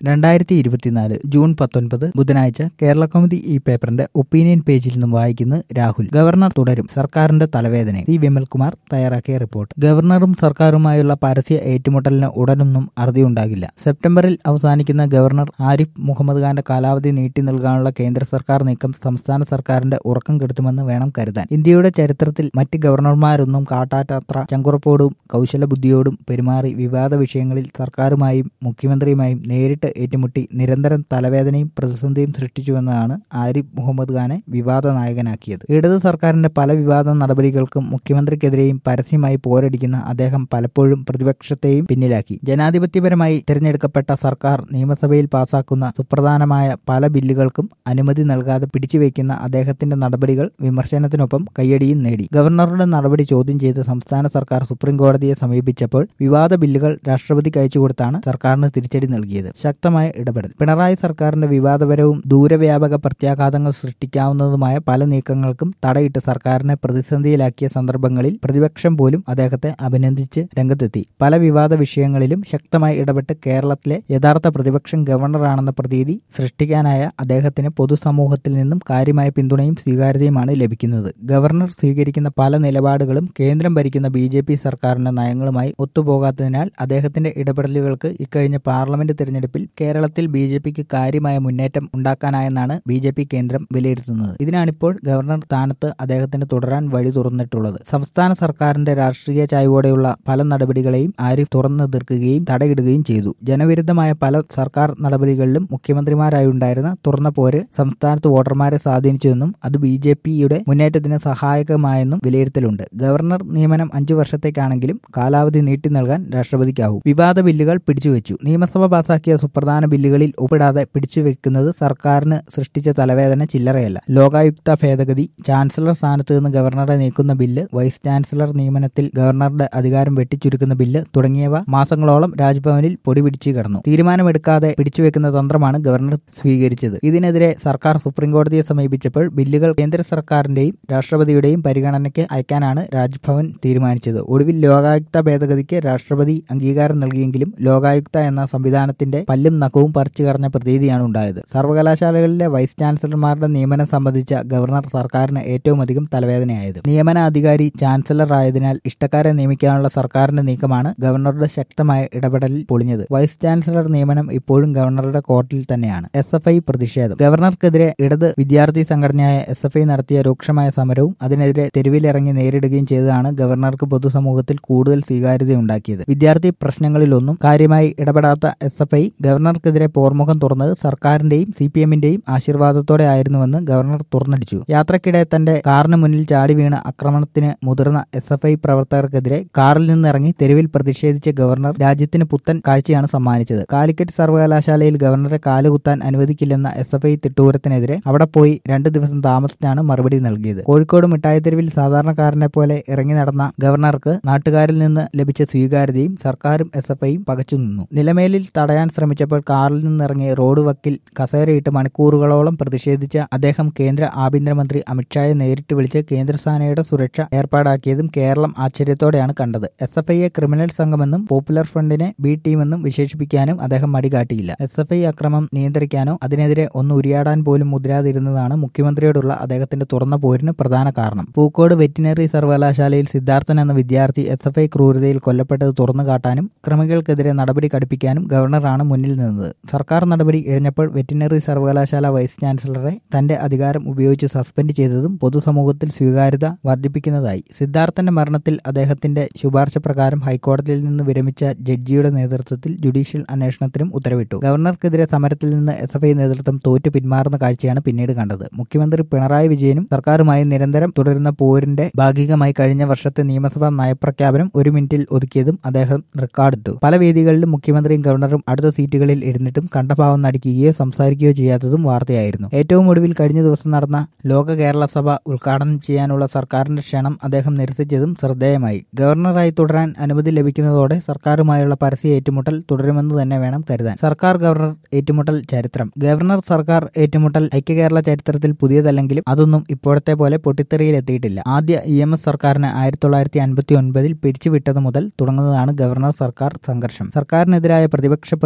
രണ്ടായിരത്തി ഇരുപത്തിനാല് ജൂൺ പത്തൊൻപത് ബുധനാഴ്ച കേരള കൗമുദി ഈ പേപ്പറിന്റെ ഒപ്പീനിയൻ പേജിൽ നിന്നും വായിക്കുന്നത് രാഹുൽ ഗവർണർ തുടരും സർക്കാരിന്റെ തലവേദന സി വിമൽകുമാർ തയ്യാറാക്കിയ റിപ്പോർട്ട് ഗവർണറും സർക്കാരുമായുള്ള പരസ്യ ഏറ്റുമുട്ടലിന് ഉടനൊന്നും അറുതിയുണ്ടാകില്ല സെപ്റ്റംബറിൽ അവസാനിക്കുന്ന ഗവർണർ ആരിഫ് മുഹമ്മദ് ഖാന്റെ കാലാവധി നീട്ടി നൽകാനുള്ള കേന്ദ്ര സർക്കാർ നീക്കം സംസ്ഥാന സർക്കാരിന്റെ ഉറക്കം കെടുത്തുമെന്ന് വേണം കരുതാൻ ഇന്ത്യയുടെ ചരിത്രത്തിൽ മറ്റ് ഗവർണർമാരൊന്നും കാട്ടാറ്റത്ര ചങ്കുറപ്പോടും കൗശല ബുദ്ധിയോടും പെരുമാറി വിവാദ വിഷയങ്ങളിൽ സർക്കാരുമായും മുഖ്യമന്ത്രിയുമായും നേരിട്ട് ഏറ്റുമുട്ടി നിരന്തരം തലവേദനയും പ്രതിസന്ധിയും സൃഷ്ടിച്ചുവെന്നതാണ് ആരിഫ് മുഹമ്മദ് ഖാനെ വിവാദ നായകനാക്കിയത് ഇടത് സർക്കാരിന്റെ പല വിവാദ നടപടികൾക്കും മുഖ്യമന്ത്രിക്കെതിരെയും പരസ്യമായി പോരടിക്കുന്ന അദ്ദേഹം പലപ്പോഴും പ്രതിപക്ഷത്തെയും പിന്നിലാക്കി ജനാധിപത്യപരമായി തിരഞ്ഞെടുക്കപ്പെട്ട സർക്കാർ നിയമസഭയിൽ പാസാക്കുന്ന സുപ്രധാനമായ പല ബില്ലുകൾക്കും അനുമതി നൽകാതെ പിടിച്ചുവെക്കുന്ന അദ്ദേഹത്തിന്റെ നടപടികൾ വിമർശനത്തിനൊപ്പം കയ്യടിയും നേടി ഗവർണറുടെ നടപടി ചോദ്യം ചെയ്ത് സംസ്ഥാന സർക്കാർ സുപ്രീം കോടതിയെ സമീപിച്ചപ്പോൾ വിവാദ ബില്ലുകൾ രാഷ്ട്രപതിക്ക് അയച്ചുകൊടുത്താണ് സർക്കാരിന് തിരിച്ചടി നൽകിയത് ശക്തമായ ഇടപെടൽ പിണറായി സർക്കാരിന്റെ വിവാദപരവും ദൂരവ്യാപക പ്രത്യാഘാതങ്ങൾ സൃഷ്ടിക്കാവുന്നതുമായ പല നീക്കങ്ങൾക്കും തടയിട്ട് സർക്കാരിനെ പ്രതിസന്ധിയിലാക്കിയ സന്ദർഭങ്ങളിൽ പ്രതിപക്ഷം പോലും അദ്ദേഹത്തെ അഭിനന്ദിച്ച് രംഗത്തെത്തി പല വിവാദ വിഷയങ്ങളിലും ശക്തമായി ഇടപെട്ട് കേരളത്തിലെ യഥാർത്ഥ പ്രതിപക്ഷം ഗവർണറാണെന്ന പ്രതീതി സൃഷ്ടിക്കാനായ അദ്ദേഹത്തിന് പൊതുസമൂഹത്തിൽ നിന്നും കാര്യമായ പിന്തുണയും സ്വീകാര്യതയുമാണ് ലഭിക്കുന്നത് ഗവർണർ സ്വീകരിക്കുന്ന പല നിലപാടുകളും കേന്ദ്രം ഭരിക്കുന്ന ബി ജെ പി സർക്കാരിന്റെ നയങ്ങളുമായി ഒത്തുപോകാത്തതിനാൽ അദ്ദേഹത്തിന്റെ ഇടപെടലുകൾക്ക് ഇക്കഴിഞ്ഞ പാർലമെന്റ് തിരഞ്ഞെടുപ്പിൽ കേരളത്തിൽ ബി ജെ പിക്ക് കാര്യമായ മുന്നേറ്റം ഉണ്ടാക്കാനായെന്നാണ് ബി ജെ പി കേന്ദ്രം വിലയിരുത്തുന്നത് ഇതിനാണിപ്പോൾ ഗവർണർ സ്ഥാനത്ത് അദ്ദേഹത്തിന് തുടരാൻ വഴി തുറന്നിട്ടുള്ളത് സംസ്ഥാന സർക്കാരിന്റെ രാഷ്ട്രീയ ചായ്വോടെയുള്ള പല നടപടികളെയും ആരിഫ് തുറന്നെതിർക്കുകയും തടയിടുകയും ചെയ്തു ജനവിരുദ്ധമായ പല സർക്കാർ നടപടികളിലും മുഖ്യമന്ത്രിമാരായുണ്ടായിരുന്ന തുറന്ന പോര് സംസ്ഥാനത്ത് വോട്ടർമാരെ സ്വാധീനിച്ചുവെന്നും അത് ബി ജെ പിയുടെ മുന്നേറ്റത്തിന് സഹായകമായെന്നും വിലയിരുത്തലുണ്ട് ഗവർണർ നിയമനം അഞ്ചു വർഷത്തേക്കാണെങ്കിലും കാലാവധി നീട്ടി നൽകാൻ രാഷ്ട്രപതിക്കാവും വിവാദ ബില്ലുകൾ പിടിച്ചുവെച്ചു നിയമസഭ പാസാക്കിയ സുപ്രധാന ബില്ലുകളിൽ ഒപ്പിടാതെ പിടിച്ചുവെക്കുന്നത് സർക്കാരിന് സൃഷ്ടിച്ച തലവേദന ചില്ലറയല്ല ലോകായുക്ത ഭേദഗതി ചാൻസലർ സ്ഥാനത്ത് നിന്ന് ഗവർണറെ നീക്കുന്ന ബില്ല് വൈസ് ചാൻസലർ നിയമനത്തിൽ ഗവർണറുടെ അധികാരം വെട്ടിച്ചുരുക്കുന്ന ബില്ല് തുടങ്ങിയവ മാസങ്ങളോളം രാജ്ഭവനിൽ പൊടി പിടിച്ചു കിടന്നു തീരുമാനമെടുക്കാതെ പിടിച്ചുവെക്കുന്ന തന്ത്രമാണ് ഗവർണർ സ്വീകരിച്ചത് ഇതിനെതിരെ സർക്കാർ സുപ്രീംകോടതിയെ സമീപിച്ചപ്പോൾ ബില്ലുകൾ കേന്ദ്ര സർക്കാരിന്റെയും രാഷ്ട്രപതിയുടെയും പരിഗണനയ്ക്ക് അയക്കാനാണ് രാജ്ഭവൻ തീരുമാനിച്ചത് ഒടുവിൽ ലോകായുക്ത ഭേദഗതിക്ക് രാഷ്ട്രപതി അംഗീകാരം നൽകിയെങ്കിലും ലോകായുക്ത എന്ന സംവിധാനത്തിന്റെ പല്ലും നഖവും പറിച്ചു കറഞ്ഞ പ്രതീതിയാണ് ഉണ്ടായത് സർവകലാശാലകളിലെ വൈസ് ചാൻസലർമാരുടെ നിയമനം സംബന്ധിച്ച ഗവർണർ സർക്കാരിന് ഏറ്റവും അധികം തലവേദനയായത് നിയമന അധികാരി ചാൻസലർ ആയതിനാൽ ഇഷ്ടക്കാരെ നിയമിക്കാനുള്ള സർക്കാരിന്റെ നീക്കമാണ് ഗവർണറുടെ ശക്തമായ ഇടപെടലിൽ പൊളിഞ്ഞത് വൈസ് ചാൻസലർ നിയമനം ഇപ്പോഴും ഗവർണറുടെ കോർട്ടിൽ തന്നെയാണ് എസ് എഫ് ഐ പ്രതിഷേധം ഗവർണർക്കെതിരെ ഇടത് വിദ്യാർത്ഥി സംഘടനയായ എസ് എഫ് ഐ നടത്തിയ രൂക്ഷമായ സമരവും അതിനെതിരെ തെരുവിലിറങ്ങി നേരിടുകയും ചെയ്തതാണ് ഗവർണർക്ക് പൊതുസമൂഹത്തിൽ കൂടുതൽ സ്വീകാര്യതയുണ്ടാക്കിയത് വിദ്യാർത്ഥി പ്രശ്നങ്ങളിലൊന്നും കാര്യമായി ഇടപെടാത്ത എസ് എഫ് ഐ ഗവർണർക്കെതിരെ പോർമുഖം തുറന്നത് സർക്കാരിന്റെയും സി പി എമ്മിന്റെയും ആശീർവാദത്തോടെ ആയിരുന്നുവെന്ന് ഗവർണർ തുറന്നടിച്ചു യാത്രക്കിടെ തന്റെ കാറിന് മുന്നിൽ ചാടി വീണ ആക്രമണത്തിന് മുതിർന്ന എസ് എഫ് ഐ പ്രവർത്തകർക്കെതിരെ കാറിൽ നിന്നിറങ്ങി തെരുവിൽ പ്രതിഷേധിച്ച ഗവർണർ രാജ്യത്തിന് പുത്തൻ കാഴ്ചയാണ് സമ്മാനിച്ചത് കാലിക്കറ്റ് സർവകലാശാലയിൽ ഗവർണറെ കാലുകുത്താൻ അനുവദിക്കില്ലെന്ന എസ് എഫ് ഐ തിട്ടൂരത്തിനെതിരെ അവിടെ പോയി രണ്ടു ദിവസം താമസിച്ചാണ് മറുപടി നൽകിയത് കോഴിക്കോട് മിഠായിത്തെരുവിൽ സാധാരണക്കാരനെ പോലെ ഇറങ്ങി നടന്ന ഗവർണർക്ക് നാട്ടുകാരിൽ നിന്ന് ലഭിച്ച സ്വീകാര്യതയും സർക്കാരും എസ് എഫ് ഐയും പകച്ചു നിന്നു നിലമേലിൽ തടയാൻ ശ്രമിച്ചപ്പോൾ കാറിൽ നിന്നിറങ്ങി റോഡ് വക്കിൽ കസേരയിട്ട് മണിക്കൂറുകളോളം പ്രതിഷേധിച്ച അദ്ദേഹം കേന്ദ്ര ആഭ്യന്തരമന്ത്രി അമിത്ഷായെ നേരിട്ട് വിളിച്ച് കേന്ദ്രസേനയുടെ സുരക്ഷ ഏർപ്പാടാക്കിയതും കേരളം ആശ്ചര്യത്തോടെയാണ് കണ്ടത് എസ് എഫ് ഐയെ ക്രിമിനൽ സംഘമെന്നും പോപ്പുലർ ഫ്രണ്ടിനെ ബി ടീമെന്നും വിശേഷിപ്പിക്കാനും അദ്ദേഹം മടികാട്ടിയില്ല എസ് എഫ് ഐ അക്രമം നിയന്ത്രിക്കാനോ അതിനെതിരെ ഒന്ന് ഉരിയാടാൻ പോലും മുതിരാതിരുന്നതാണ് മുഖ്യമന്ത്രിയോടുള്ള അദ്ദേഹത്തിന്റെ തുറന്ന പോരിന് പ്രധാന കാരണം പൂക്കോട് വെറ്റിനറി സർവകലാശാലയിൽ സിദ്ധാർത്ഥൻ എന്ന വിദ്യാർത്ഥി എസ് എഫ് ഐ ക്രൂരതയിൽ കൊല്ലപ്പെട്ടത് തുറന്നു കാട്ടാനും ക്രിമികൾക്കെതിരെ നടപടി കടുപ്പിക്കാനും ഗവർണറാണ് മുന്നിൽ നിന്നത് സർക്കാർ നടപടി ഇഴഞ്ഞപ്പോൾ വെറ്റിനറി സർവകലാശാല വൈസ് ചാൻസലറെ തന്റെ അധികാരം ഉപയോഗിച്ച് സസ്പെൻഡ് ചെയ്തതും പൊതുസമൂഹത്തിൽ സ്വീകാര്യത വർദ്ധിപ്പിക്കുന്നതായി സിദ്ധാർത്ഥന്റെ മരണത്തിൽ അദ്ദേഹത്തിന്റെ ശുപാർശ പ്രകാരം ഹൈക്കോടതിയിൽ നിന്ന് വിരമിച്ച ജഡ്ജിയുടെ നേതൃത്വത്തിൽ ജുഡീഷ്യൽ അന്വേഷണത്തിനും ഉത്തരവിട്ടു ഗവർണർക്കെതിരെ സമരത്തിൽ നിന്ന് എസ് എഫ് ഐ നേതൃത്വം തോറ്റു പിന്മാറുന്ന കാഴ്ചയാണ് പിന്നീട് കണ്ടത് മുഖ്യമന്ത്രി പിണറായി വിജയനും സർക്കാരുമായി നിരന്തരം തുടരുന്ന പോരിന്റെ ഭാഗികമായി കഴിഞ്ഞ വർഷത്തെ നിയമസഭാ നയപ്രഖ്യാപനം ഒരു മിനിറ്റിൽ ഒതുക്കിയതും അദ്ദേഹം റെക്കോർഡിട്ടു പല വേദികളിലും മുഖ്യമന്ത്രിയും ഗവർണറും അടുത്ത സീറ്റുകളിൽ ഇരുന്നിട്ടും കണ്ടഭാവം നടിക്കുകയോ സംസാരിക്കുകയോ ചെയ്യാത്തതും വാർത്തയായിരുന്നു ഏറ്റവും ഒടുവിൽ കഴിഞ്ഞ ദിവസം നടന്ന ലോക കേരള സഭ ഉദ്ഘാടനം ചെയ്യാനുള്ള സർക്കാരിന്റെ ക്ഷണം അദ്ദേഹം നിരസിച്ചതും ശ്രദ്ധേയമായി ഗവർണറായി തുടരാൻ അനുമതി ലഭിക്കുന്നതോടെ സർക്കാരുമായുള്ള പരസ്യ ഏറ്റുമുട്ടൽ തുടരുമെന്ന് തന്നെ വേണം കരുതാൻ സർക്കാർ ഗവർണർ ഏറ്റുമുട്ടൽ ചരിത്രം ഗവർണർ സർക്കാർ ഏറ്റുമുട്ടൽ ഐക്യകേരള ചരിത്രത്തിൽ പുതിയതല്ലെങ്കിലും അതൊന്നും ഇപ്പോഴത്തെ പോലെ പൊട്ടിത്തെറിയിലെത്തിയിട്ടില്ല ആദ്യ ഇ എം എസ് സർക്കാരിന് ആയിരത്തി തൊള്ളായിരത്തി അൻപത്തി ഒൻപതിൽ പിരിച്ചുവിട്ടത് മുതൽ തുടങ്ങുന്നതാണ് ഗവർണർ സർക്കാർ സംഘർഷം സർക്കാരിനെതിരായ പ്രതിപക്ഷ പ്രതിഷേധം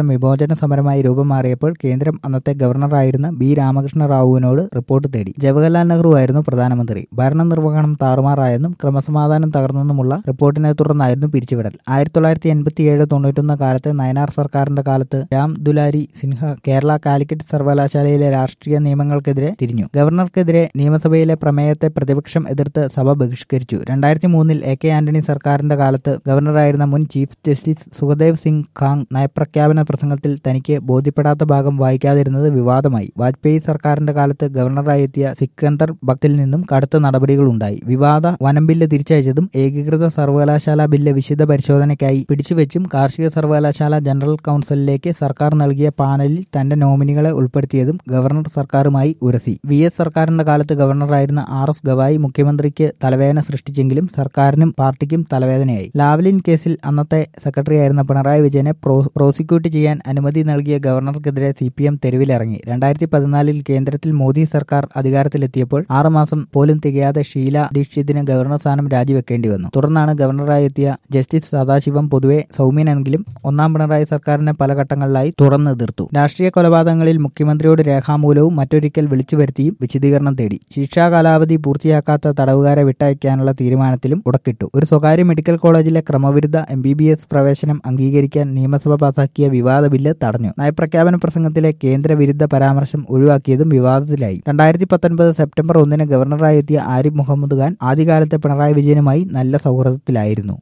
വിമോചന സമരമായി രൂപം മാറിയപ്പോൾ കേന്ദ്രം അന്നത്തെ ഗവർണറായിരുന്ന ബി രാമകൃഷ്ണ റാവുവിനോട് റിപ്പോർട്ട് തേടി ജവഹർലാൽ നെഹ്റു ആയിരുന്നു പ്രധാനമന്ത്രി ഭരണനിർവഹണം താറുമാറായെന്നും ക്രമസമാധാനം തകർന്നെന്നുമുള്ള റിപ്പോർട്ടിനെ തുടർന്നായിരുന്നു പിരിച്ചുവിടൽ ആയിരത്തി തൊള്ളായിരത്തി എൺപത്തി ഏഴ് തൊണ്ണൂറ്റൊന്ന് കാലത്ത് നയനാർ സർക്കാരിന്റെ കാലത്ത് രാം ദുലാരി സിൻഹ കേരള കാലിക്കറ്റ് സർവകലാശാലയിലെ രാഷ്ട്രീയ നിയമങ്ങൾക്കെതിരെ തിരിഞ്ഞു ഗവർണർക്കെതിരെ നിയമസഭയിലെ പ്രമേയത്തെ പ്രതിപക്ഷം എതിർത്ത് സഭ ബഹിഷ്കരിച്ചു രണ്ടായിരത്തി മൂന്നിൽ എ കെ ആന്റണി സർക്കാരിന്റെ കാലത്ത് ഗവർണറായിരുന്ന മുൻ ചീഫ് ജസ്റ്റിസ് സുഖദേവ് സിംഗ് ഖാങ് നയപ്രഖ്യാപന പ്രസംഗത്തിൽ തനിക്ക് ബോധ്യപ്പെടാത്ത ഭാഗം വായിക്കാതിരുന്നത് വിവാദമായി വാജ്പേയി സർക്കാരിന്റെ കാലത്ത് ഗവർണറായി എത്തിയ സിക്കന്ദർ ഭക്തിൽ നിന്നും കടുത്ത നടപടികളുണ്ടായി വിവാദ വനം ബില്ല് തിരിച്ചയച്ചതും ഏകീകൃത സർവകലാശാല ബില്ല് വിശദ പരിശോധനയ്ക്കായി പിടിച്ചുവെച്ചും കാർഷിക സർവകലാശാല ജനറൽ കൌൺസിലിലേക്ക് സർക്കാർ നൽകിയ പാനലിൽ തന്റെ നോമിനികളെ ഉൾപ്പെടുത്തിയതും ഗവർണർ സർക്കാരുമായി ഉരസി വി എസ് സർക്കാരിന്റെ കാലത്ത് ഗവർണറായിരുന്ന ആർ എസ് ഗവായി മുഖ്യമന്ത്രിക്ക് തലവേദന സൃഷ്ടിച്ചെങ്കിലും സർക്കാരിനും പാർട്ടിക്കും തലവേദനയായി ലാവ്ലിൻ കേസിൽ അന്നത്തെ സെക്രട്ടറിയായിരുന്ന പിണറായി വിജയനെ പ്രോസിക്യൂട്ട് ചെയ്യാൻ അനുമതി നൽകിയ ഗവർണർക്കെതിരെ സി പി എം തെരുവിലിറങ്ങി രണ്ടായിരത്തി പതിനാലിൽ കേന്ദ്രത്തിൽ മോദി സർക്കാർ അധികാരത്തിലെത്തിയപ്പോൾ ആറുമാസം പോലും തികയാതെ ഷീല ദീക്ഷിതിന് ഗവർണർ സ്ഥാനം രാജിവെക്കേണ്ടി വന്നു തുടർന്നാണ് ഗവർണറായി എത്തിയ ജസ്റ്റിസ് സദാശിവം പൊതുവെ സൗമ്യനെങ്കിലും ഒന്നാം പിണറായി സർക്കാരിനെ പല ഘട്ടങ്ങളിലായി തുറന്നു എതിർത്തു രാഷ്ട്രീയ കൊലപാതകങ്ങളിൽ മുഖ്യമന്ത്രിയോട് രേഖാമൂലവും മറ്റൊരിക്കൽ വിളിച്ചു വരുത്തിയും വിശദീകരണം തേടി ശിക്ഷാ കാലാവധി പൂർത്തിയാക്കാത്ത തടവുകാരെ വിട്ടയക്കാനുള്ള തീരുമാനത്തിലും ഉടക്കിട്ടു ഒരു സ്വകാര്യ മെഡിക്കൽ കോളേജിലെ ക്രമവിരുദ്ധ എം ബി ബി എസ് പ്രവേശനം അംഗീകരിക്കാൻ നിയമസഭ പാസാക്കിയ വിവാദ ബില്ല് തടഞ്ഞു നയപ്രഖ്യാപന പ്രസംഗത്തിലെ കേന്ദ്ര വിരുദ്ധ പരാമർശം ഒഴിവാക്കിയതും വിവാദത്തിലായി രണ്ടായിരത്തി പത്തൊൻപത് സെപ്റ്റംബർ ഒന്നിന് ഗവർണറായി എത്തിയ ആരിഫ് മുഹമ്മദ് ഖാൻ ആദ്യകാലത്തെ പിണറായി വിജയനുമായി നല്ല സൗഹൃദത്തിലായിരുന്നു